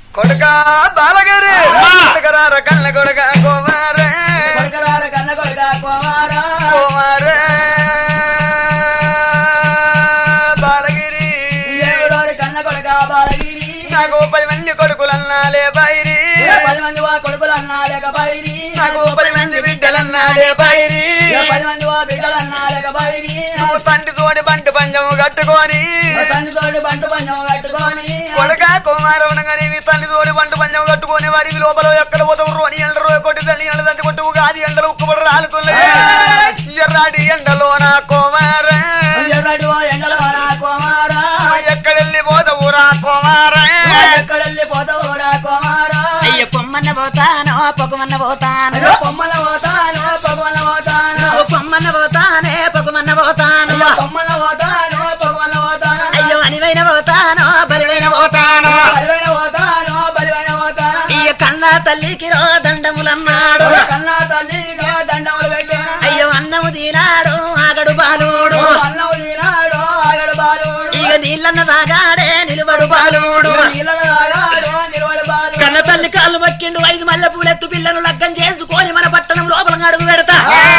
కొడుక బాలగారి కొడుకరార కళ్ళ కొడుక కుమారే కొడుకరార కన్న కొడుక కుమారా కుమారే బాలగిరి దేవుడోరి కన్న కొడుక బాలగిరి నాకు పది మంది కొడుకులన్నాలే బైరి పది మంది వా కొడుకులు అన్నా లేక బైరి నాకు పది మంది బిడ్డలన్నాలే బైరి పది మంది వా బిడ్డలు అన్నా లేక బైరి నువ్వు తండ్రి తోడి బంటి పంజము కట్టుకొని తండ్రి తోటి బంటు పంచం కట్టుకొని కొడుక కుమారవనగానే మీ తండ్రి తోడి బంటు పంజం కట్టుకొని వాడికి లోపల ఎక్కడ పోతావు అని ఎండరు కొట్టి తల్లి ఎండ తండ్రి కొట్టు గాది ఎండలు ఉక్కుబడి రాలుతున్నాయి ఎర్రాడి ఎండలో నా కుమార ఎర్రటి వా ఎండల వారా కుమారా ఎక్కడెళ్ళి పోతావు రా కుమార ఎక్కడెళ్ళి పోతావు రా కుమారా అయ్య పొమ్మన్న పోతాను పొగమన్న పోతాను అయ్యో పొమ్మల పోతాను పొగమల పోతాను ఓ పొమ్మన్న పోతానే పొగమన్న పోతాను అయ్యో పొమ్మల పోతాను పొగమల పోతాను అయ్యో అనివైన పోతాను బలివైన పోతాను బలివైన పోతాను బలివైన పోతాను అయ్య కన్నా తల్లికి రో దండములన్నాడు కన్నా తల్లిగా దండములు పెట్టాను అయ్యో అన్నము తినాడు ఆగడు బాలుడు అన్నం తినాడు ఆగడు బాలుడు ఇక నీళ్ళన్న తాగాడే నిలువడు బాలుడు నీళ్ళ తాగాడు నిలవడు బాలుడు కన్న తల్లి కాళ్ళు పక్కిండు ఐదు మల్లె పూలెత్తు పిల్లను లగ్గం చేసుకొని మన పట్టణం లోపల అడుగు పెడతా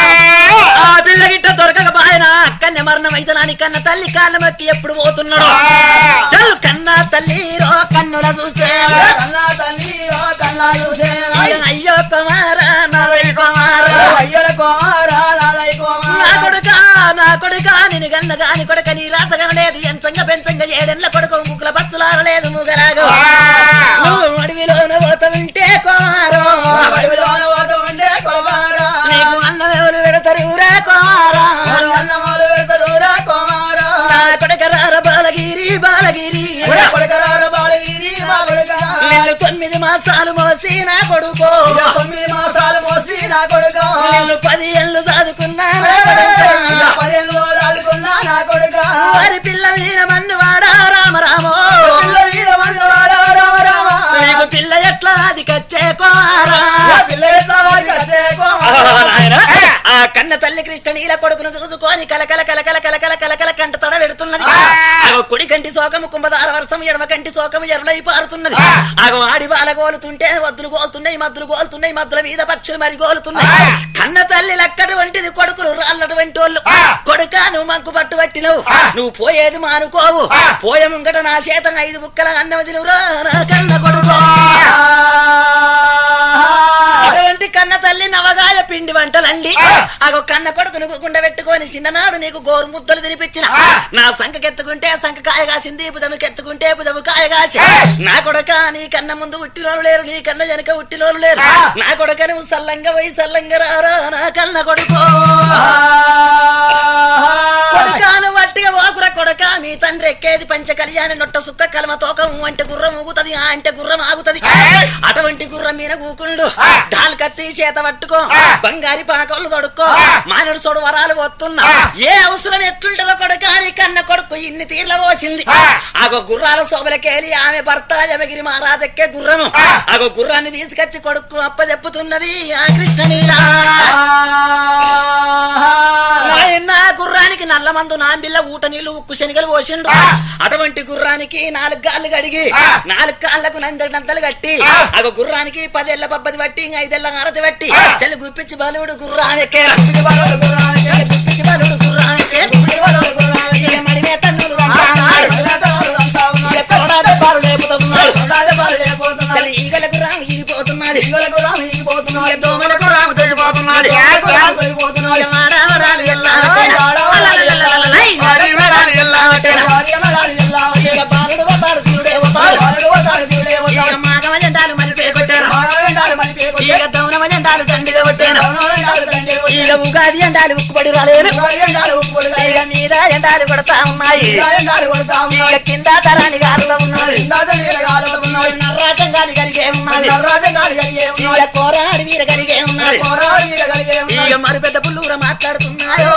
ఆ పిల్ల గిట్ట దొరకక బాయన అక్కన్నే మరణం అయితనాని కన్న తల్లి కాళ్ళ మక్కి ఎప్పుడు పోతున్నాడు చల్ కన్న తల్లి రో కన్నుల చూసే కన్నా తల్లి ఓ కన్నా చూసేనా అయ్యో కుమారా నవై కుమారా అయ్యల కుమారా లాలయ్య నా కుమారా కొడుక నా కొడుక నేను గన్న గాని కొడుక నీ రాతగా లేదు ఎంతంగా పెంచంగా ఏడెళ్ళ కొడుకు ముక్కుల బతులారలేదు ముగరాగు నువ్వు అడవిలోన పోత ఉంటే కుమారు అడవిలోన పోతూ ఉండే కుమారా నీకు అన్నం ఎవరు పెడతారు రా కుమారా అన్నమాలు పెడతారు రా కుమారా నా కొడుక రార బాలగిరి బాలగిరి కొడుకరార బాలగిరి మా కొడుక నేను తొమ్మిది మాసాలు మోసి నా కొడుకు ఇక తొమ్మిది మాసాలు మోసి నా కొడుక నేను పది ఏళ్ళు చదువుకున్నా నా ఇక కొడుక పదిహేను రోజులు ఆడుకున్నా నా కొడుక వారి పిల్ల వీర మన్ను వాడా రామరామో పిల్ల వీర మన్నవాడా రామ రామ నీకు పిల్ల ఎట్లా అది కచ్చే కోరా ఇక పిల్ల ఎట్లా వాడికి అదే కుమారా. ఆ కన్న తల్లి కృష్ణ నీల కొడుకును చూసుకొని కలకల కలకల కలకల కలకల కంట తడ పెడుతున్నది ఆగో కుడి కంటి శోకము కుంభదార వర్షం ఎడమ కంటి శోకము ఎర్రలై పారుతున్నది ఆగో ఆడి బాల గోలుతుంటే వద్దులు గోలుతున్నాయి మద్దులు గోలుతున్నాయి మద్దుల మీద పక్షులు మరి గోలుతున్నాయి కన్న తల్లి లక్కటి వంటిది కొడుకులు రాళ్ళటువంటి వాళ్ళు కొడుక నువ్వు మంకు పట్టు పట్టినవు నువ్వు పోయేది మానుకోవు పోయే ముంగట నా చేత ఐదు ముక్కల అన్నది నువ్వు నా కన్న కొడుకు అటువంటి కన్న తల్లి నవగాయ పిండి వంటలండి అగో కన్న కొడుకును గుండె పెట్టుకొని చిన్ననాడు నీకు గోరు ముద్దలు తినిపించిన నా సంఖకెత్తుకుంటే సంఖ కాయ కాసింది బుధముకెత్తుకుంటే బుధము కాయ కాసి నా కొడక నీ కన్న ముందు ఉట్టిలోను లేరు నీ కన్న వెనక ఉట్టిలోను లేరు నా కొడక నువ్వు సల్లంగా పోయి సల్లంగా రారా నా కన్న కొడుకు కొడుకాను వట్టిగా ఓకుర కొడక మీ తండ్రి ఎక్కేది పంచ కళ్యాణి నొట్ట సుక్క కలమ తోకం అంటే గుర్రం ఊగుతది ఆ అంటే గుర్రం ఆగుతది అటువంటి గుర్రం మీద కూకుండు డాల్ కత్తి చేత పట్టుకో బంగారి పాకలు తొడుక్కో మానుడు సొడు వరాలు వస్తున్నా ఏ అవసరం ఎట్లుంటదో కొడుక అని కన్న కొడుకు ఇన్ని తీర్ల పోసింది ఆగో గుర్రాల శోభలకేలి ఆమె భర్త జమగిరి మహారాజెక్కే గుర్రము ఆగో గుర్రాన్ని తీసుకొచ్చి కొడుకు అప్పచెప్పుతున్నది ఆ కృష్ణనీలా నాయనా గుర్రానికి నల్ల మందు నాంబిల్ల ఊట నీళ్లు ఉక్కు శనిగలు పోసిండు అటువంటి గుర్రానికి నాలుగు కాళ్ళు కడిగి నాలుగు కాళ్ళకు నందలు కట్టి అగ గుర్రానికి పదేళ్ల పబ్బది పట్టి ఐదేళ్ల ఆరతి పట్టి చెల్లి గుప్పించి బలుడు గుర్రానికే గుప్పించి బలుడు గుర్రానికే ఇక మడిమే తన్నులు రంటాడు. ఇక తోడాది పాలు లేపుతున్నాడు చెల్లి ఈగల గుర్రం ఈగిపోతున్నాడు ఇక దోమలకు రాము తెగిపోతున్నాడు ఇక వాడావడాలు ఎల్లావటేనా. అలలలలలలలై, వాడావడాలు ఎల్లావటేనా. ఇక బాలుడు వస్తాడు శివుడే వస్తాడు ఇక మాగమ జెండాలు మలిపే కొట్టారు ఇక దౌనమ జెండాలు దండిగా కొట్టాను ఇక ఉగాది ఎండాలు ఉక్కుబడి రాలేరు ఇక మీద ఎండాలు కొడతా ఉన్నాయి ఇక కింద తరాని గారులో ఉన్నాయి నర్రాటం గాలి కలిగే ఉన్నది ఇక కోరాడి మీద కలిగే ఉన్నది ఇక మరి పెద్ద పుల్లూర మాట్లాడుతున్నాయో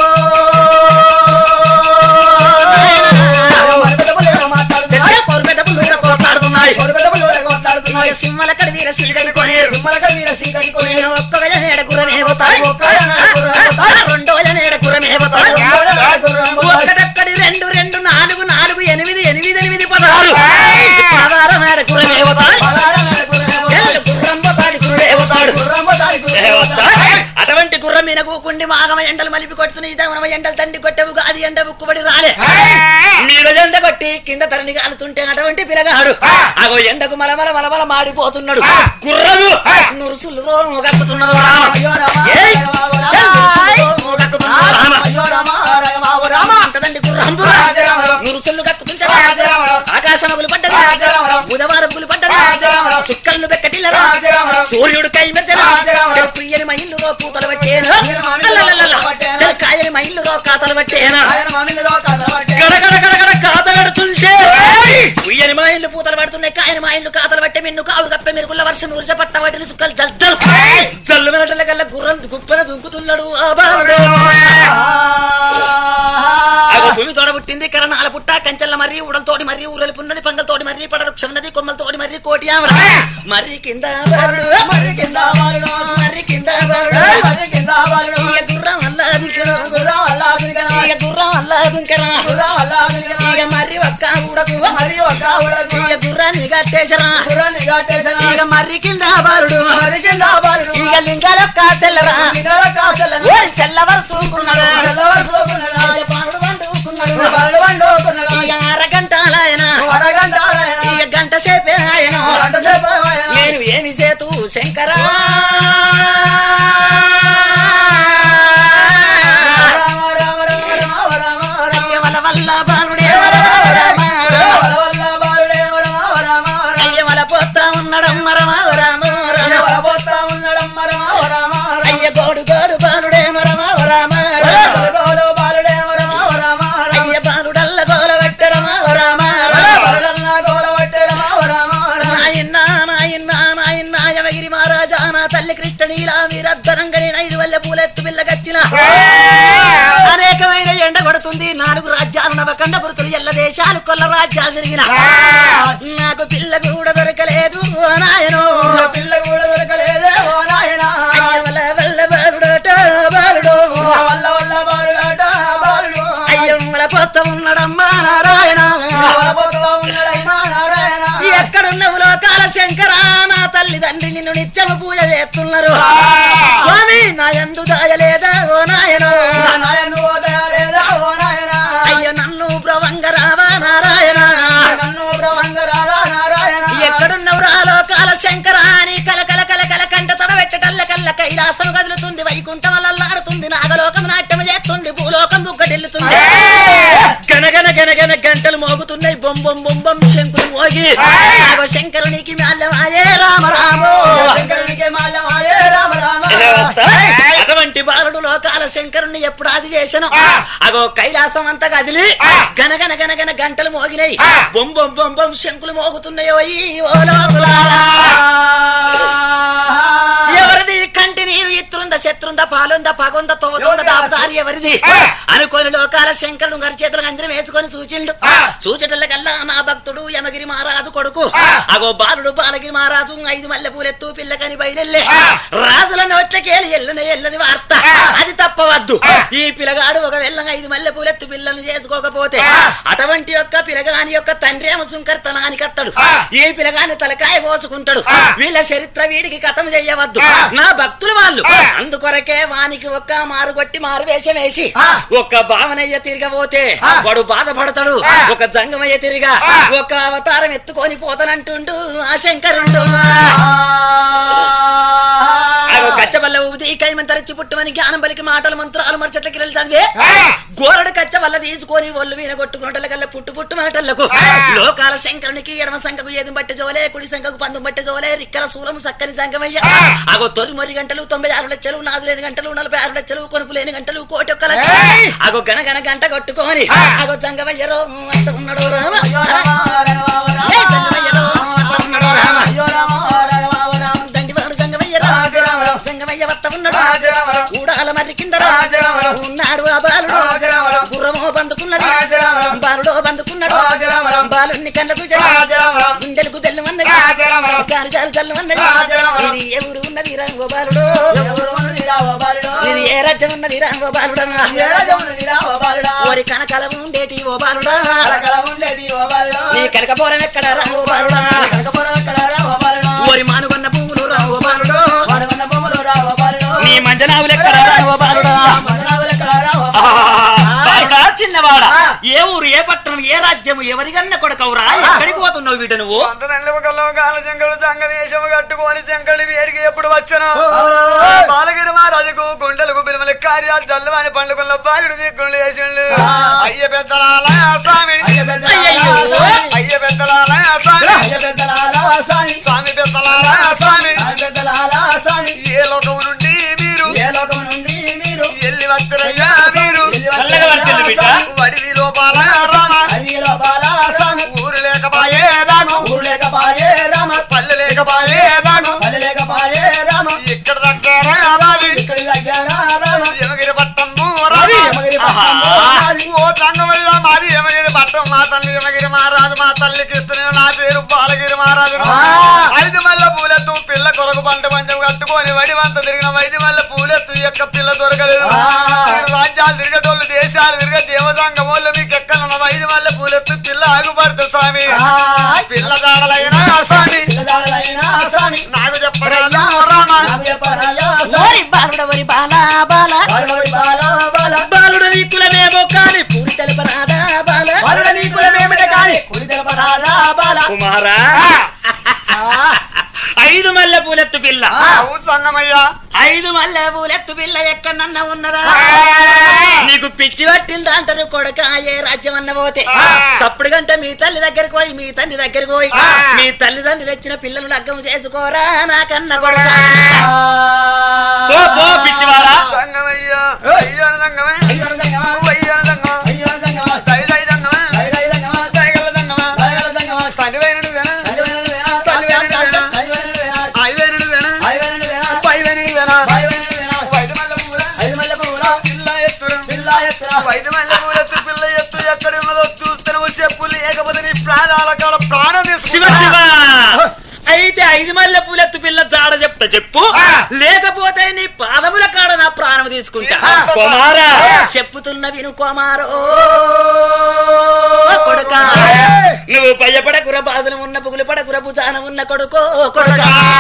పెద్ద కోరు పెద్ద పుల్లూర పోట్లాడుతున్నాయి ఇక సింహల కడి వీర సిరిగలి కొనేరు నేను ఒక్క వేళ నేడ గుర్రమే పోతాను రెండో వేళ నేడ గుర్రమే పోతాను ఒకటొక్కడి రెండు రెండు నాలుగు నాలుగు ఎనిమిది ఎనిమిది ఎనిమిది పదహారు పదహారు మేడ గుర్రమే పోతాను మీద కూకుండి మాగమ ఎండలు మలిపి కొడుతున్న ఈ దమనమ ఎండలు తండ్రి కొట్టవు గాది ఎండ ఉక్కుబడి రాలే మీద ఎండ కొట్టి కింద తరణి కాలుతుంటే అటువంటి పిలగాడు అగో ఎండకు మలమల మలమల మాడిపోతున్నాడు గుర్రము నురుసులు మోగక్కుతున్నది అయ్యో రామ, ఏయ్! రామ, రామ, ఏయ్! మోగక్కుతున్నది రామ. అయ్యో రామ రామ రామ అంతదండి గుర్రం రాజరామరావు. నురుసులు కక్కుతుంటే రాజరామరావు. ఆకాశమగులు పడ్డది రాజరామరావు. బుధవారపులు పడ్డది రాజరామరావు. చుక్కలు పెక్కటిల్ల రాజరామరావు. సూర్యుడు కై మెద్దెన రాజరామరావు. ప్రియని మా ఇల్లు రో పూతలు పట్టేను ప్రియని మా ఇల్లు రో అల్లల్లల్ల. పూతలు పట్టేను. తెల కాయని మా ఇల్లు రో కాతలు పట్టేను ఆయన మామిడిలో కథపట్టే గడగడ గడగడ కాత పెడుతుంటే ఉయ్యని మా ఇల్లు పూతలు పడుతున్నాయి కాయని మా ఇల్లు కాతలు పట్టే మిన్ను కావు కప్పే మెరుగుల వర్షం ఉరిస పట్ట వాటిని సుక్కలు జల్దలు జల్లు మినటల కల్లా గుర్రం గుప్పన దుంకుతున్నాడు ఆ బాలుడు అగో భూమి తోడ పుట్టింది కరణాల పుట్ట కంచెల మర్రి ఉడలతోటి మర్రి ఊరలిపున్నది పంగలతోటి మర్రి పడవృక్షం ఉన్నది కొమ్మలతోటి మర్రి కోటి ఆమడ మర్రి కింద బాలుడు మరి కింద బాలుడు మర్రి కింద బాలుడు మరి కింద బాలుడు ఇక గుర్రం అల్ల దుంకెను. గుర్రం అల్లా దుర్గన ఇక గుర్రం అల్ల దుంకెనా గుర్రం అల్లా దుర్గన ఇక మర్రి ఒక్క ఊడకు మరి ఒక ఉడకు ఇక గుర్రాన్ని కట్టేసరా గుర్రాన్ని కట్టేసిన ఇక మర్రి కింద బాలుడు మరి కింద బాలుడు ఇక లింగాలొక్క తెల్లరా నిగర కాసలను ఓయ్ తెల్లవారు చూసుకున్నాడు తెల్లవారు చూపున్నాడు. ఇక బాలుడు వండుకున్నాడు బాలుడు వండుకున్నాడు. ఇక అరగంట ఆయన అరగంట ఇక గంట సేపే ఆయన గంట సేపు ఆయన. నేను ఏమి చేతు శంకరా రామ రామ రామ రామ రామ రామ అయ్యవల వల్ల బాలుడే వల రామ. వల్ల వల్ల బాలుడే రామ రామ రామ అయ్యవల పోతా ఉన్నాడమ్మ రమ రామ రామ. వలపోతా ఉన్నాడమ్మ రామ రామ రామ అయ్య గోడు గోడు బాలుడే రమ రామ రామ. గోలు బాలుడే రామ రామ రామ అయ్య బాలుడల్ల గోల పెట్టరమ రామ రామ. బాలుడల్ల గోల పట్టే రామ రామ రామ నాయన్న నాయన్న నాయన్న యమగిరి మహారాజా నా తల్లి కృష్ణనీలా మీరద్దరంగా నేను ఐదు వల్ల పూలెత్తు పిల్ల గచ్చిన అనేకమైన ఎండ కొడుతుంది నాలుగు రాజ్యాలు నవకండ పురుతులు ఎల్ల దేశాలు కొల్ల రాజ్యాలు తిరిగిన నాకు పిల్ల కూడా దొరకలేదు ఓ నాయనో నా పిల్ల కూడా దొరకలేదే ఓ నాయనా అయ్య వల్ల వల్ల బాలుడోట బాలుడు వల్ల వల్ల బాలుడాట బాలుడు అయ్యమ్మల పోత ఉన్నాడమ్మా నారాయణ వలపోతా ఉన్నాడమ్మా నారాయణ ఎక్కడున్నవు లోకాల శంకర నా తల్లిదండ్రి నిన్ను నిత్యము పూజ చేస్తున్నారు స్వామి నా ఎందు దాయలేదా ఓ నాయనో నా నాయను ఓ దయాలేదా ఓ నాయనా అయ్య నన్ను ప్రవంగ రావా నారాయణ నన్ను బ్రహ్మంగరాలా నారాయణ ఎక్కడున్నవు రా లోకాల శంకర అని కల కల కల కల కంట తొడబెట్టటల్ల కల్ల కైలాసం కదులుతుంది వైకుంఠం అల్లాడుతుంది నాగలోకం నాట్యం చేస్తుంది భూలోకం బుగ్గటిల్లుతుంది గనగన గనగన గంటలు మోగుతున్నాయి బొం బొం బొం బొం శంకులు మోగి నాగో శంకరునికి మాల్యమాయే రామ రామో శంకరునికి మాల్యమాయే రామ రామ అటువంటి బాలుడు లోకాల శంకరుణ్ణి ఎప్పుడు ఆది చేశాను అగో కైలాసం అంతా కదిలి గనగన గనగన గంటలు మోగినాయి బొం బొం బొం బొం శంకులు మోగుతున్నాయో ఈ ఓ లోకులారా. ఎవరిది కంటి నీరు ఇత్రుంద శత్రుంద పాలుంద పగుంద తోదుంద దాపుదారి ఎవరిది అనుకోని లోకాల శంకరుడు గారి చేతులకు అందరం వేసుకొని సూచిండు సూచటల్లకల్లా నా భక్తుడు యమగిరి మహారాజు కొడుకు అగో బాలుడు బాలగిరి మహారాజు ఐదు మల్లె పూలెత్తు పిల్లకని బయలుల్లే రాజుల నోట్లకేలి ఎల్లున ఎల్లని వార్త అది తప్పవద్దు ఈ పిల్లగాడు ఒక వెళ్ళంగా ఐదు మల్లె పూలెత్తు పిల్లల్ని చేసుకోకపోతే అటువంటి యొక్క పిల్లగాని యొక్క తండ్రి ఏమో సుంకర్తనానికి అత్తడు ఈ పిల్లగాని తలకాయ పోసుకుంటాడు వీళ్ళ చరిత్ర వీడికి కథం చెయ్యవద్దు నా భక్తులు వాళ్ళు అందుకొరకే వానికి ఒక్క మారు కొట్టి మారు వేషం వేసి ఒక్క భావనయ్య తిరగబోతే వాడు బాధపడతాడు ఒక జంగమయ్య తిరిగా ఒక అవతారం ఎత్తుకొని పోతానంటుండు ఆ శంకరుడు అగో కచ్చబల్ల ఊది కైమని తరచి పుట్టుమని జ్ఞానం బలికి మాటలు మంత్రాలు మరచట్ల కిరలు చదివే గోరడు కచ్చ వల్ల తీసుకొని ఒళ్ళు వీన కొట్టుకున్నట్ల కల్లా పుట్టు పుట్టు మాటలకు లోకాల శంకరునికి ఎడమ సంఖకు ఏది బట్టి జోలే కుడి సంఖకు పందు బట్టి జోలే రిక్కల శూలము సక్కని సంగమయ్య అగో తొలి మొరి గంటలు తొంభై ఆరు లక్షలు నాలుగు లేని గంటలు నలభై ఆరు లక్షలు కొనుపు లేని గంటలు కోటి ఒక్క లక్ష అగో గన గన గంట కొట్టుకొని అగో సంగమయ్యరో అంత ఉన్నాడు రామ ఏ సంగమయ్యరో అంత ఉన్నాడు రామ దండివాడు సంగమయ్యరో సంగమయ్య వత్త ఉన్నాడు కూడాల మర్రి కింద ఉన్నాడు ఆ బాలుడు గుర్రమో బందుకున్నది బాలుడో బందుకున్నాడు బాలుని కళ్ళకు గుండెలకు బెల్లు అన్నది కాలు చాలు చల్లు అన్నది ఇది ఏ ఊరు ఉన్నది రాంగో బాలుడు ఇది ఏ రాజ్యం ఉన్నది రాంగో బాలుడన్నా ఓరి కనకల ఉండేటి ఓ బాలుడా నీ కనకపోరం ఎక్కడ రాంగో బాలుడా ఓరి మానుగొన్న పువ్వులు రాంగో బాలుడు నీ మంజనావు లెక్క రావా బాలుడా బాలుడా చిన్నవాడా ఏ ఊరు ఏ పట్టణం ఏ రాజ్యం ఎవరికన్నా కొడకవురా ఎక్కడికి పోతున్నావు వీట నువ్వు అంత నెల్లవకల్లో గాల జంగలు సంగవేశము కట్టుకొని జంగళి వేడికి ఎప్పుడు వచ్చను బాలగిరి మహారాజుకు గుండెలకు బిలుమల కార్యాలు చల్లవాని పండుగల్లో బాలుడు దిక్కులు వేసిండు అయ్య పెద్దలాల స్వామి అయ్యయ్యో. అయ్య పెద్దలాల స్వామి స్వామి పెద్దలాల స్వామి ఏ లోకం నుండి మీరు ఏ లోకం నుండి మీరు ఎల్లి వస్తురయ్యా మీరు చల్లగా వర్తిల్లు బిడ్డ. వడిది లోపాల రామ అది లోపాల స్వామి ఊరు లేకపాయే దాను ఊరు లేకపాయే రామ పల్లె లేకపాయే దాను పల్లె లేకపాయే రామ ఇక్కడ దగ్గర రావాలి ఇక్కడి దగ్గర రామ యమగిరి పట్టము రావి యమగిరి పట్టణము ఆహా. రావి. ఓ సంగమయ్య మాది యమగిరి పట్టం మా తల్లి యమగిరి మహారాజు మా తల్లికి ఇస్తున్న నా పేరు బాలగిరి మహారాజు ఆ. ఐదు మల్ల పూలెత్తు పిల్ల కొరకు పంట పంచం కట్టుకొని వడివంత తిరిగిన ఐదు మల్ల పూలెత్తు ఈ యొక్క పిల్ల దొరకలేదు ఆ. మీరు రాజ్యాలు తిరగటోళ్ళు దేశాలు తిరగ దేవతాంగం వాళ్ళు మీకు ఎక్కడ ఐదు మల్ల పూలెత్తు పిల్ల ఆగుపడుతుంది స్వామి ఆ. పిల్ల దాడలైనా స్వామి పిల్లదాడులైనా స్వామి నాకు చెప్పరయ్యా రామ నాకు చెప్పరాయా ఓరి బాలుడ ఓరి బాలా బాల బాలుడి బాల బాల బాలుడ నీ కులమేమో కాని పూరి తెలపరాదా బాల బాలుడ నీ కులమేమిటి కాని కుడి తెలపరాదా బాల కుమారా ఐదు మల్లె పూలెత్తు పిల్ల అవు సంగమయ్యా ఐదు మల్లె పూలెత్తు పిల్ల ఎక్కడన్నా ఉన్నదా ఆ. నీకు పిచ్చి పట్టిందా అంటారు కొడక ఏ రాజ్యం అన్న పోతే ఆ. తప్పుడు గంట మీ తల్లి దగ్గరికి పోయి మీ తండ్రి దగ్గరికి పోయి ఆ. మీ తల్లిదండ్రులు తెచ్చిన పిల్లలు లగ్గం చేసుకోరా నాకన్న కొడక పో, పో, పిచ్చివాడా. సంగమయ్యా అయ్యో సంగమే అయ్యో సంగమా. అయ్యో సంగమా అయ్యో సంగమా. దై దై సంగమా దై దై సంగమా. దైగల సంగమా దయగల సంగమా. పదివేనుడు వేనా ఐదువేలు వేనా? పదివేలు వేనా? ఐదువేలు వేనా? ఐవేనుడు వేనా ఐదువేలు వేనా? పైవేనుడు వేనా ఐదువేలు వేనా? వైద్య మల్ల పూల ఐదు మల్లె పువ్వులా? పిల్ల ఎత్తురు పిల్ల ఎత్తున. వైద్య మల్ల పూల ఎత్తు పిల్ల ఎత్తు ఎక్కడ ఉన్నదో చూస్తున్నావు చెప్పు లేకపోతే నీ ప్రాణాల కాల ప్రాణం శివ తీసుకుంటా శివ అయితే ఐదు మల్లె పూలెత్తు పిల్ల జాడ చెప్తా చెప్పు ఆ. లేకపోతే నీ పాదముల కాడ నా ప్రాణం తీసుకుంటా ఆ. కుమారా ఆ. చెప్పుతున్న విను కుమారో కొడుక నువ్వు భయపడకుర బాధలు ఉన్న పుగులు పడకుర భుజాన ఉన్న కొడుకో కొడుక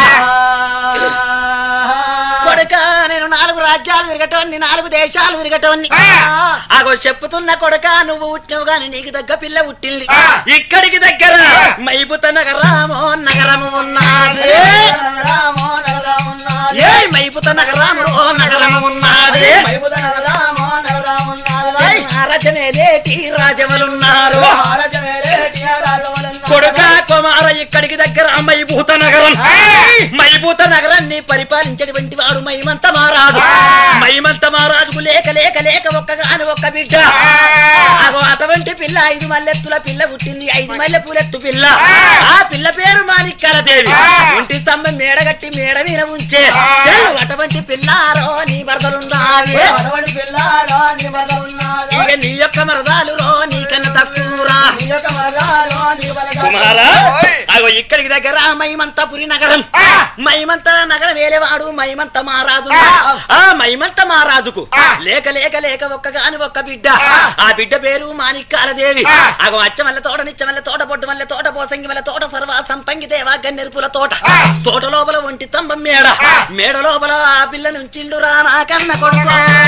కొడుక నేను నాలుగు రాజ్యాలు తిరగటోన్ని నాలుగు దేశాలు తిరగటోన్ని ఆ. అగో చెప్పుతున్న కొడుక నువ్వు పుట్టినవు గాని నీకు దగ్గర పిల్ల పుట్టింది ఆ. ఇక్కడికి దగ్గర మైపుత నగరామో నగరము ఉన్నది రామో నగరామున్నాది. ఏ మైపుత నగరాము నగరము ఉన్నది వైపుద నగరామో నగరామున్నాది. రాజమేలేటి రాజములున్నారు మహారాజమేలేటి రాజములున్నాది. కొడుక కుమార ఇక్కడికి దగ్గర మైభూత నగరం మైభూత నగరాన్ని పరిపాలించేటువంటి వాడు మైమంత మహారాజు ఆ. మైమంత మహారాజుకు లేక లేక లేక ఒక్కగాని ఒక్క బిడ్డ ఆ. అగో అటువంటి పిల్ల ఐదు మల్లెత్తుల పిల్ల పుట్టింది ఐదు మల్లె పూలెత్తు పిల్ల ఆ. ఆ పిల్ల పేరు మాణిక్యాల దేవి ఆ. ఇంటి స్తంభం మేడగట్టి మేడ మీద ఉంచే ఆ. చెల్లు అటువంటి పిల్లారో నీ భర్తలున్నావి అటువంటి పిల్లారో నీ వద్ద ఉన్నాదా? ఇక నీ యొక్క మరదాలు రో నీకన్నా తక్కువరా నీ యొక్క మగాలో నీ వలన కుమారా ఓయ్. అగో ఇక్కడికి దగ్గర మైమంతపురి నగరం ఆ. మైమంత నగరం వేలేవాడు మైమంత మహారాజు ఆ. ఆ మైమంత మహారాజుకు ఆ. లేక లేక లేక ఒక్కగాని ఒక్క బిడ్డ ఆ. ఆ బిడ్డ పేరు మాణిక్యాల దేవి ఆ. అగో అచ్చ వల్ల తోట నిచ్చ వల్ల తోట పొట్టు వల్ల తోట పోసంగి వల్ల తోట సర్వ సంపంగి దేవా గన్నెరుపుల తోట ఆ. తోట లోపల ఒంటి స్తంభం మేడ ఆ. మేడ లోపల ఆ పిల్ల నుంచిండురా నాకన్న కొడుకు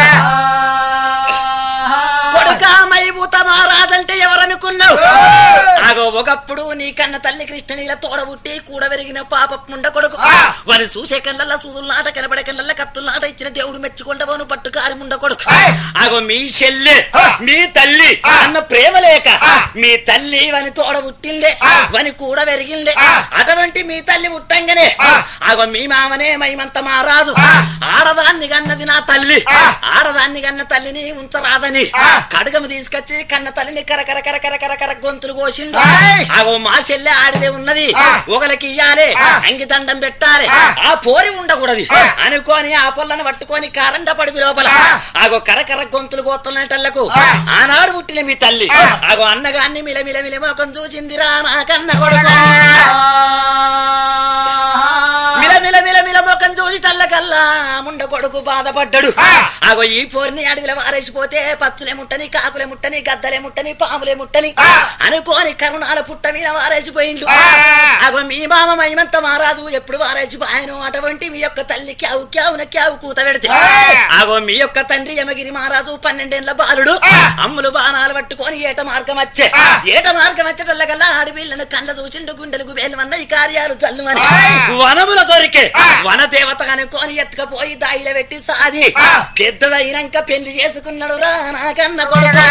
కొడుక మైభూత మహారాజంటే ఎవరనుకున్నావు ఆగో ఒకప్పుడు నీ కన్న తల్లి కృష్ణనీల తోడబుట్టి కూడ పెరిగిన పాప ముండ కొడుకు ఆ. వారి చూసే కళ్ళల్లా సూదులు నాట కనబడే కళ్ళల్లా కత్తులు నాట ఇచ్చిన దేవుడు మెచ్చుకుంటవను పట్టు కారి ముండ కొడుకు ఆ. ఆగో మీ చెల్లె ఆ. మీ తల్లి ఆ. అన్న ప్రేమ లేక ఆ. మీ తల్లి వని తోడబుట్టిందే ఆ. వని కూడ పెరిగిందే ఆ. అటువంటి మీ తల్లి పుట్టంగానే ఆ. ఆగో మీ మామనే మైమంత మారాదు ఆ. ఆడదాన్ని కన్నది నా తల్లి ఆ. ఆడదాన్ని కన్న తల్లిని ఉంచరాదని ఆ. కడగము తీసుకొచ్చి కన్న తల్లిని కరకర కరకర కరకర గొంతులు కోసిండు ఆయ్. ఆగో మా చెల్లె ఆడిదే ఉన్నది ఆ. ఒకరికి ఇయ్యాలి ఆ. అంగి దండం పెట్టాలి ఆ. ఆ పోరి ఉండకూడదు ఆ. అనుకోని ఆ పొల్లను పట్టుకొని కారండ పడివి లోపల ఆ. ఆగో కరకర గొంతులు గోత్తలటల్లకు ఆ. ఆనాడు పుట్టిన మీ తల్లి ఆ. ఆగో అన్నగాన్ని మిల మిల మిల మొఖం చూసిందిరా నా కన్న కొడుకు మిల మిల మిల మిల మొఖం చూసి తల్లకల్లా ముండ కొడుకు బాధపడ్డాడు ఆ. అగో ఈ పోరిని అడవిలో వారేసిపోతే పచ్చులే ముట్టని కాకులే ముట్టని గద్దలే ముట్టని పాములే ముట్టని ఆ. అనుకోని కరుణాల పుట్ట మీద వారేసిపోయిండు ఆ. అగో మీ మామ మహిమంత మారాదు ఎప్పుడు వారేసిపోయాను అటువంటి మీ యొక్క తల్లి క్యావు క్యావున క్యావు కూత పెడితే ఆ. అగో మీ యొక్క తండ్రి యమగిరి మహారాజు పన్నెండేళ్ల బాలుడు ఆ. అమ్ములు బాణాలు పట్టుకొని ఏట మార్గం వచ్చే ఆ. ఏట మార్గం వచ్చేటల్లకల్లా ఆడపిల్లను కళ్ళ చూసిండు గుండెలకు వేలువన్న ఈ కార్యాలు చల్లుమని ఆ. వనముల దొరికే ఆ. వన దేవత అనుకొని ఎత్తుకపోయి దాయిలో పెట్టి సాది ఆ. పెద్దదైనాక పెళ్లి చేసుకున్నాడు రా నాకన్న కొడుకా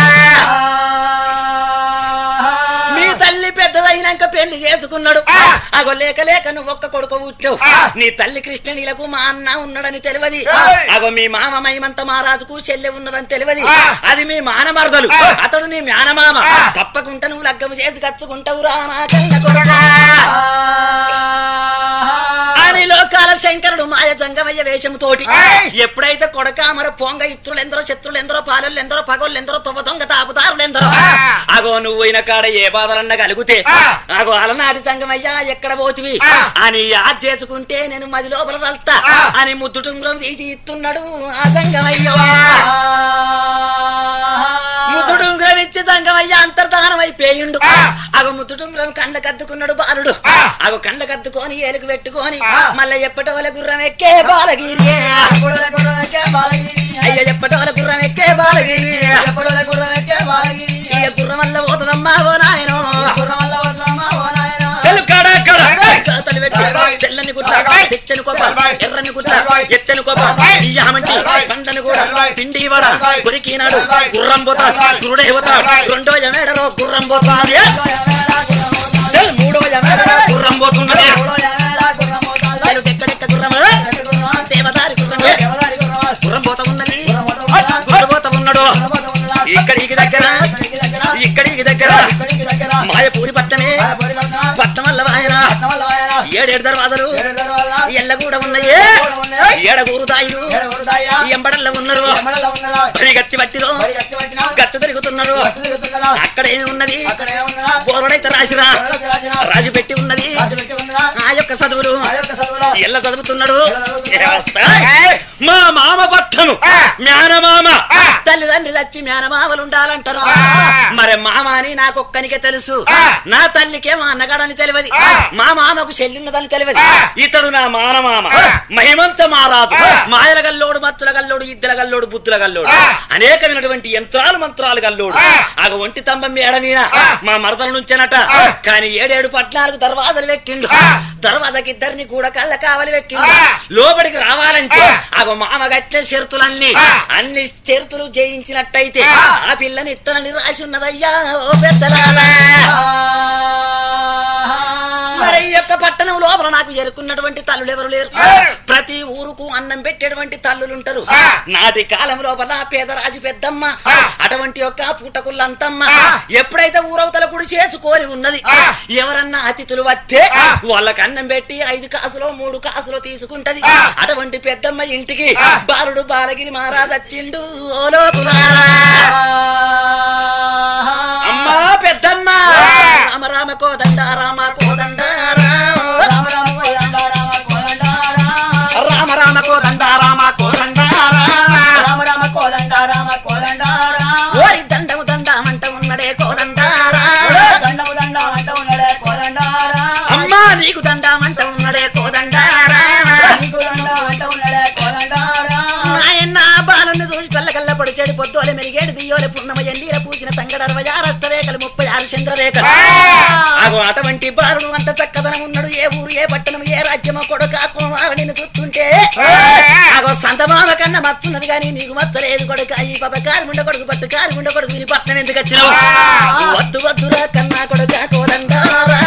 మీ తల్లి పెద్దదైనాక పెళ్లి చేసుకున్నాడు ఆ. అగో లేక లేక నువ్వు ఒక్క కొడుకు పుట్టావు ఆ. నీ తల్లి కృష్ణనీలకు మా అన్న ఉన్నాడని తెలియదు ఏయ్. అగో మీ మామ మహిమంత మహారాజుకు చెల్లె ఉన్నదని తెలియదు ఆ. అది మీ మానమరదలు ఆ. అతడు నీ మేనమామ ఆ. తప్పకుండా నువ్వు లగ్గము చేసి కచ్చుకుంటావు రా నాకన్న కొడుకా అని లోకాల శంకరుడు మాయ జంగమయ్య వేషముతోటి ఏయ్! ఎప్పుడైతే కొడక మరి పొంగ ఇత్రులు ఎందరో శత్రులు ఎందరో పాలలు ఎందరో పగోళ్ళు ఎందరో తొవ్వ దొంగ తాపుదారులు ఎందరో ఆ! అగో నువ్వు అయిన కాడ ఏ బాధలన్నా కలిగితే ఆ! అగో అలనాటి సంగమయ్యా ఎక్కడ పోతివి ఆ! అని యాద్ చేసుకుంటే నేను మది లోపల తల్తా ఆ! అని ముద్దు టుంగురం తీసి ఇస్తున్నాడు ఆ సంగమయ్య ముద్దుడుంగురం ఇచ్చి సంగమయ్య అంతర్ధానం అయిపోయిండు ఆ! అగో ముద్దుడుంగురం కండ్ల కద్దుకున్నాడు బాలుడు ఆ! అగో కండ్ల కద్దుకొని ఏలుగు పెట్టుకొని ఆ! మళ్ళీ ఎప్పటోల గుర్రం ఎక్కే బాలగిరి అయ్య ఎప్పటోల గుర్రం ఎక్కే బాలగిరి ఇక గుర్రం వల్ల పోతుందమ్మా ఓ నాయనో తెలుకాడ అక్కడ తల్లి పెట్టి తెల్లని గుట్ట తెచ్చని కొప్ప ఎర్రని గుట్ట ఎత్తని కొప్ప ఇయ్యామంటి పండను కూడా పిండి వడ కొరికినాడు గుర్రం పోతా గురుడే పోతా రెండో ఎమేడలో గుర్రం పోతా చెల్ మూడో ఎమేడలో గుర్రం పోతున్నది చెలు ఎక్కడెక్క గుర్రం దేవదారి గుర్రం గుర్రం పోతా ఉన్నది గుర్రం పోతా ఉన్నాడు ఇక్కడికి దగ్గర ఇక్కడికి దగ్గర మాయపూరి పట్టమే పట్టం వల్ల ఆయన ఏడేడు దర్వాజలు ఎల్ల కూడా ఉన్నాయి ఏడగూరు దాయిలు ఎంబడల్లో ఉన్నారు పరిగెత్తి బట్టిలో గచ్చు తిరుగుతున్నారు అక్కడ ఏమి ఉన్నది బోరుడైతే రాసిరా రాజు పెట్టి ఉన్నది ఆ యొక్క చదువులు ఎల్ల చదువుతున్నాడు ఏ వస్తాయ్? మా మామ పట్టను ఆ. మేనమామ ఆ. తల్లిదండ్రి చచ్చి మేనమామలు ఉండాలంటారు ఆ. మరి మామ అని నాకొక్కనికే తెలుసు ఆ. నా తల్లికే మా అన్నగాడని తెలియదు ఆ. మా మామకు చెల్లిన్నదని తెలియదు ఆ. ఇతడు నా మానమామ ఆ. మహిమంత మారాజు ఆ. మాయల గల్లోడు మత్తుల గల్లోడు ఇద్దల గల్లోడు బుద్ధుల గల్లోడు ఆ. అనేకమైనటువంటి యంత్రాలు మంత్రాలు గల్లోడు ఆ. ఆగ ఒంటి స్తంభం మేడ మీద ఆ. మా మరదల నుంచేనట ఆ. కానీ ఏడేడు పద్నాలుగు దర్వాజలు పెట్టిండు ఆ. దర్వాజకి ఇద్దరిని కూడా కళ్ళ కావలి పెట్టిండు ఆ. లోపలికి రావాలంటే ఆ. అగో మామ గట్టిన షరతులన్నీ ఆ. అన్ని షరతులు జయించినట్టయితే ఆ. ఆ పిల్లని ఇత్తనని రాసి ఉన్నదయ్యా ఓ పెద్దలారా మరి ఈ యొక్క పట్టణం లోపల నాకు ఎరుకున్నటువంటి తల్లులు ఎవరు లేరు ఆ. ప్రతి ఊరుకు అన్నం పెట్టేటువంటి తల్లులుంటారు ఆ. నాటి కాలం లోపల పేదరాజు పెద్దమ్మ ఆ. అటువంటి యొక్క పుట్టకుళ్ళంతమ్మ ఆ. ఎప్పుడైతే ఊరవతల గుడి చేసుకొని ఉన్నది ఆ. ఎవరన్నా అతిథులు వస్తే ఆ. వాళ్ళకి అన్నం పెట్టి ఐదు కాసులో మూడు కాసులో తీసుకుంటది ఆ. అటువంటి పెద్దమ్మ ఇంటికి ఆ. బాలుడు బాలగిరి మహారాజ్ వచ్చిండు ఓ లోపులారా. అమ్మా పెద్దమ్మ ఆ. రామ రామ కోదండ రామ కోదండ రామ రామ రామ కోదండ రామ కోదండ రామ ఓరి దండము దండమంట ఉన్నడే కోదండ అమ్మా నీకు దండమంట ఉన్నడే కోదండ నాయన్న బాలుని చూసి కళ్ళ పొడి చెడి పొద్దులే మెరిగేడు దియోలే పున్నమ ఎండీల పూసిన సంగడ అరవై ఆరు అష్టరేఖలు ముప్పై ఆరు చంద్రరేఖలు అగో అటువంటి బాలుడు అంత చక్కదనం ఉన్నాడు ఏ ఊరు ఏ పట్టణం ఏ రాజ్యమో కొడుక కుమారుడిని చూస్తుంటే అగో సంతమామ కన్నా మత్తున్నది కానీ నీకు మత్తలేదు కొడుక ఈ పాప కారు ఉండ కొడుకు పట్టు కారు ఉండ కొడుకు నీ పట్నం ఎందుకు వచ్చినావు వద్దు వద్దురా కన్నా కొడుక కోదండారా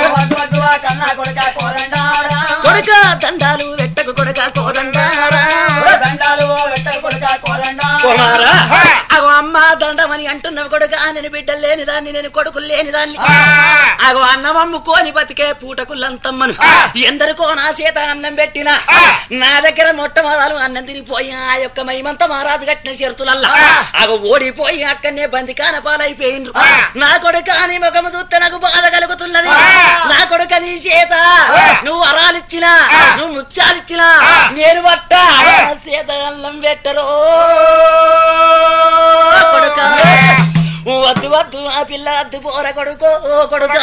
కొడుక దండాలు వెట్టకు కొడుక కోదండారా కుమారా అగో అమ్మ దండమని అని అంటున్నావు కొడుక నేను బిడ్డలు లేని దాన్ని నేను కొడుకులు లేని దాన్ని ఆ. అగో అన్నం అమ్ముకోని బతికే పూటకులంతమ్మను ఆ. ఎందరికో నా చేత అన్నం పెట్టినా ఆ. నా దగ్గర మొట్టమొదలు అన్నం తినిపోయి ఆ యొక్క మహిమంత మహారాజు కట్టిన షరతులల్లా ఆ. అగో ఓడిపోయి అక్కడనే బందికాన పాలైపోయిండ్రు ఆ. నా కొడుక నీ ముఖము చూస్తే నాకు బాధ కలుగుతున్నది ఆ. నా కొడుక నీ చేత ఆ. నువ్వు వరాలిచ్చినా ఆ. నువ్వు ముత్యాలిచ్చినా ఆ. నేను పట్ట ఆ. నా చేత అన్నం పెట్టరు కొడుక వద్దు వద్దు ఆ పిల్ల వద్దు పోర కొడుకో కొడుక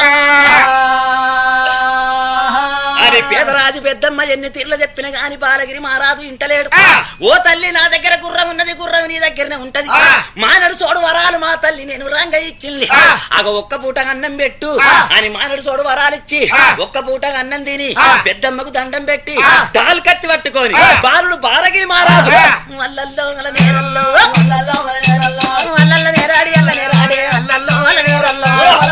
అని పేదరాజు పెద్దమ్మ ఎన్ని తీర్ల చెప్పిన గాని బాలగిరి మహారాజు ఇంటలేడు ఆ. ఓ తల్లి నా దగ్గర గుర్రం ఉన్నది గుర్రం నీ దగ్గరనే ఉంటది ఆ. మానడు సోడు వరాలు మా తల్లి నేను రంగ ఇచ్చింది ఆ. అగ ఒక్క పూట అన్నం పెట్టు ఆ. అని మానడు సోడు వరాలు ఇచ్చి ఆ. ఒక్క పూట అన్నం తిని ఆ. పెద్దమ్మకు దండం పెట్టి ఆ. తాలు కత్తి పట్టుకొని ఆ. బాలుడు బాలగిరి మహారాజు ఆ. వల్లల్లో వల్ల నేరల్లో వల్లల్ల నేరాడి అల్ల నేరాడి అల్లల్లో వల్ల నేరల్లో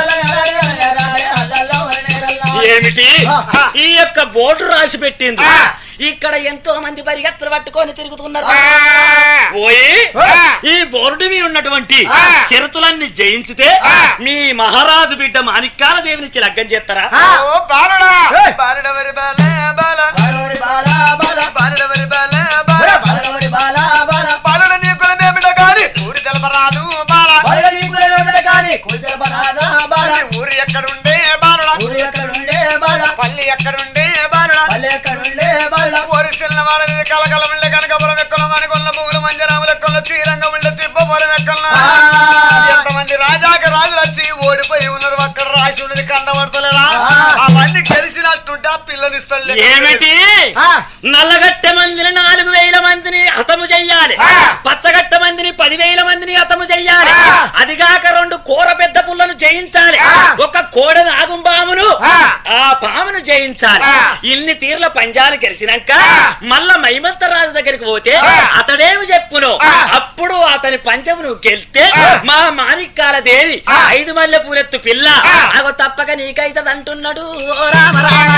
ఏమిటి ఆ. ఈ యొక్క బోర్డు రాసి పెట్టింది ఆ. ఇక్కడ ఎంతో మంది పరిగెత్తలు పట్టుకొని తిరుగుతున్నారు ఆ. పోయి ఆ. ఈ బోర్డు మీద ఉన్నటువంటి ఆ. షరతులన్నీ జయించితే ఆ. మీ మహారాజు బిడ్డ మాణిక్యాల దేవినిచ్చి లగ్గం చేస్తారా ఓ బాలుడా ఏయ్. బాలుడవరి బాల బాల బాలుడవరి బాల బాల బాలుడ నీ కులమేమిట గాని ఊరి తెలపరాదు బాల ఊరు ఎక్కడుండే బాలుడ పల్లి ఎక్కడుండే బాలుడ ఊరి చిన్నవాడ కలకలముండే కనకపురం ఎక్కల మనకొల్ల పువ్వులు మంజరాములు ఎక్కల శ్రీరంగం ఉండే తిప్పపురం ఎక్కల ఎంతమంది రాజాక రాజులు వచ్చి ఓడిపోయి ఉన్నారు అక్కడ రాసి ఉన్నది కండబడతలేరా అవన్నీ గెలిచినట్టుంటే ఆ పిల్లనిస్తలే ఏమిటి నల్లగట్టె మందిని నాలుగు వేల మందిని హతము చెయ్యాలి ఆ. పచ్చగట్ట మందిని పదివేల మందిని హతము చెయ్యాలి ఆ. అదిగాక రెండు కూర పెద్ద పుల్లను జయించాలి ఆ. ఒక కోడ నాగుంబామును ఆ. ఆ పామును జయించాలి ఆ. ఇన్ని తీర్ల పంజాలు గెలిచినాక ఆ. మళ్ళా మైమంత రాజు దగ్గరికి పోతే ఆ. అతడేమి చెప్పును ఆ. అప్పుడు అతని పంచమును గెలిస్తే ఆ. మా మాణిక్యాల దేవి ఆ. ఐదు మల్లె పూలెత్తు పిల్ల ఆ. అగో తప్పక నీకైతది అంటున్నాడు ఓ రామ రామ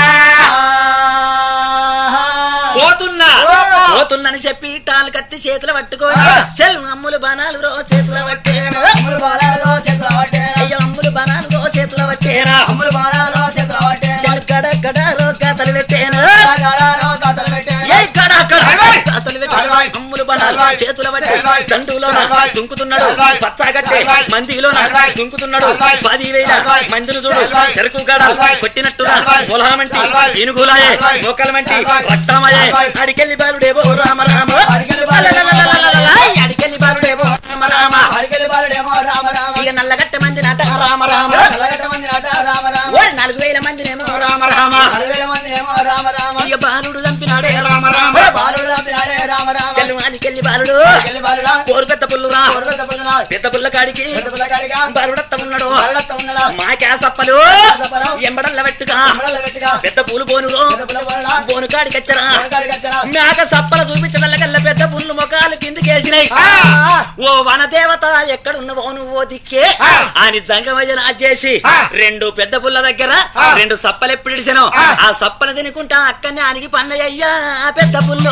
పోతున్నా ఓ. పోతున్నని చెప్పి టాలు కత్తి చేతులు పట్టుకొని ఆ. చెల్ అమ్ములు బాణాలు రో చేతులు పట్టేను అయ్యో అమ్ములు బాణాలు రో చేతులు పట్టేరా చెల్ గడ గడ రో కథలు పెట్టేను ఏ గడ గడ అల్వాయ్. కథలు పెట్టేను అల్వాయ్. అమ్ములు బాణాలు అల్వాయ్. చేతులు పట్టి అల్వాయ్. దండులో అల్వాయ్. దుంకుతున్నాడు అల్వాయ్. పచ్చాగట్టే అల్వాయ్. మందిలో అల్వాయ్. దుంకుతున్నాడు అల్వాయ్. పదివేల అల్వాయ్. మందులు చూడు అల్వాయ్. చెరుకు గడ అల్వాయ్. కొట్టినట్టురా అల్వాయ్. పొలహమంటి అల్వాయ్. ఏనుగులాయే అల్వాయ్. మోకలమంటి అల్వాయ్. రక్తమయే అల్వాయ్. అడికెళ్ళి బాలుడేవో రామ రామ అడికెళ్ళి బాలుడేవో లలలలలలలల, అడికెళ్ళి బాలుడేవో రామ రామ ఇక నల్లగట్ట మంది నట రామ రామ ఓరి నాలుగు వేల మందినేమో రామ రామ ఇక బాలుడు చంపినాడే రామ రామ చెల్లు అనికెళ్ళి బాలుడు కోరు పెద్ద పుల్లురా పెద్ద పుల్ల కాడికి బాలుడత్త ఉన్నాడు మాకే సప్పలు ఎంబడల్ల పెట్టుగా పెద్ద పూలు బోనులో బోను కాడికి వచ్చరా మేక సప్పల చూపించడం కల్ల పెద్ద పుల్లు ముఖాలు కిందికేసినాయి ఓ వనదేవత ఎక్కడున్నవో నువ్వు దిక్కే ఆ. అని జంగమయ్యన చేసి ఆ. రెండు పెద్ద పుల్ల దగ్గర ఆ. రెండు సప్పలు ఎప్పుడు ఇడిచాను ఆ. ఆ సప్పలు తినుకుంటా అక్కడనే అనిగి పన్నయ్యా పెద్ద పుల్లు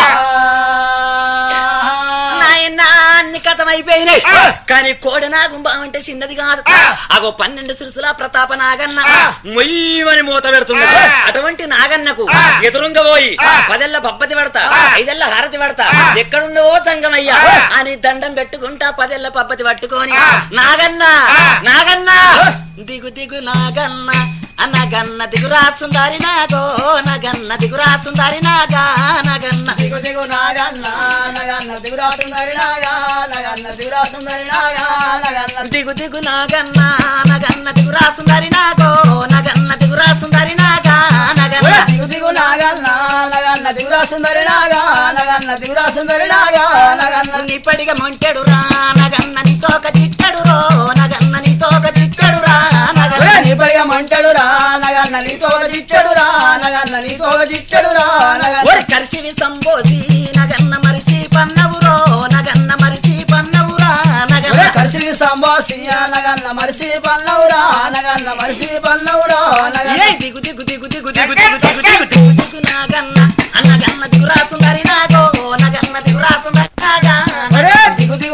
నాయన అన్ని కథమైపోయినాయి ఆ. కానీ కోడి నాగుంబం అంటే చిన్నది కాదు ఆ. అగో పన్నెండు సిరుసుల ప్రతాప నాగన్న ఆ. మొయ్యమని మూత పెడుతుంది ఆ. అటువంటి నాగన్నకు ఆ. ఎదురుంగా పోయి ఆ. పదెల్ల పబ్బతి పెడతా ఆ. ఐదెల్ల హారతి పెడతా ఆ. ఎక్కడుందో సంగమయ్యా ఆ. అని దండం పెట్టుకుంటా పదెల్ల పబ్బతి పట్టుకొని ఆ. నాగన్న ఆ. నాగన్న ఆ. దిగు దిగు నాగన్న అనగన్న దిగురా సుందారి నాగో నగన్న దిగురా సుందారి నాగా నగన్న దిగు దిగు నాగన్న నగన్న దిగురా సుందరి నాగా నగన్న దిగురా సుందరి నాగా నగన్న దిగు దిగు నాగన్న నగన్న దిగురా సుందరి నాగో నగన్న దిగురా సుందరి నాగా నగన్న దిగు దిగు నాగన్న నగన్న దిగురా సుందరి నాగా నగన్న దిగురా సుందరి నాగా నగన్న నిప్పటిగా మొంటెడు రా నగన్న నీతో ఒక చిట్టడు రో నగన్న నీతో ఒక చిట్టడు రా నగన్న నీపడిగా మంటడు రా నగన్న నీతో దిచ్చడు రా నగన్న నీతో దిచ్చడు రా నగన్న ఒరి కరిసివి సంబోసి నగన్న మరిసి పన్నవురో నగన్న మరిసి పన్నవురా నగన్న కలిసి సంభాషియ నగన్న మరిసి పల్లవురా నగన్న మరిసి పల్లవురా ఏ నగన్న దిగు దిగు దిగు దిగు దిగు దిగు దిగు దిగు దిగు దిగు నాగన్న అన్నగన్న దిగురా సుందరి నాగో నగన్న దిగురా సుందరి నాగా ఒరే దిగు దిగు